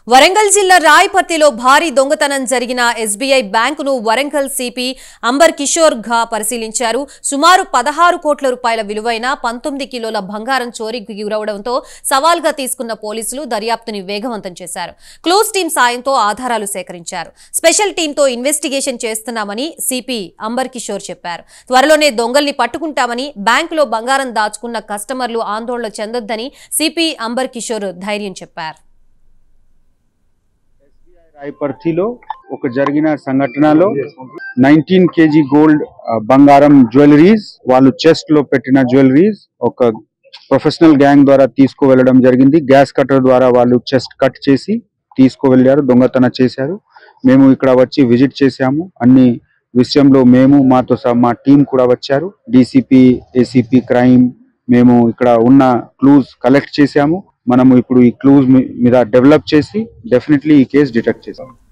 వరంగల్ జిల్లా రాయపర్తిలో భారీ దొంగతనం జరిగిన ఎస్బీఐ బ్యాంకును వరంగల్ సిపి అంబర్ కిషోర్ ఘా పరిశీలించారు సుమారు పదహారు కోట్ల రూపాయల విలువైన పంతొమ్మిది కిలోల బంగారం చోరీకి గురవడంతో సవాల్గా తీసుకున్న పోలీసులు దర్యాప్తుని వేగవంతం చేశారు క్లోజ్ టీం సాయంతో ఆధారాలు సేకరించారు స్పెషల్ టీంతో ఇన్వెస్టిగేషన్ చేస్తున్నామని సిపి అంబర్ కిషోర్ చెప్పారు త్వరలోనే దొంగల్ని పట్టుకుంటామని బ్యాంకులో బంగారం దాచుకున్న కస్టమర్లు ఆందోళన చెందొద్దని సిపి అంబర్ కిషోర్ ధైర్యం చెప్పారు రాయపర్తిలో ఒక జరిగిన సంఘటనలో నైన్టీన్ కేజీ గోల్డ్ ఆ, బంగారం జ్యువెలరీస్ వాళ్ళు చెస్ట్ లో పెట్టిన జ్యువెలరీస్ ఒక ప్రొఫెషనల్ గ్యాంగ్ ద్వారా తీసుకువెళ్ళడం జరిగింది గ్యాస్ కటర్ ద్వారా వాళ్ళు చెస్ట్ కట్ చేసి తీసుకువెళ్ళారు దొంగతన చేశారు మేము ఇక్కడ వచ్చి విజిట్ చేశాము అన్ని విషయంలో మేము మాతో సహా మా టీం కూడా వచ్చారు డీసీపీ ఏసీపీ క్రైమ్ మేము ఇక్కడ ఉన్న క్లూస్ కలెక్ట్ చేశాము మనము ఇప్పుడు ఈ క్లూజ్ మీద డెవలప్ చేసి డెఫినెట్లీ ఈ కేసు డిటెక్ట్ చేసాం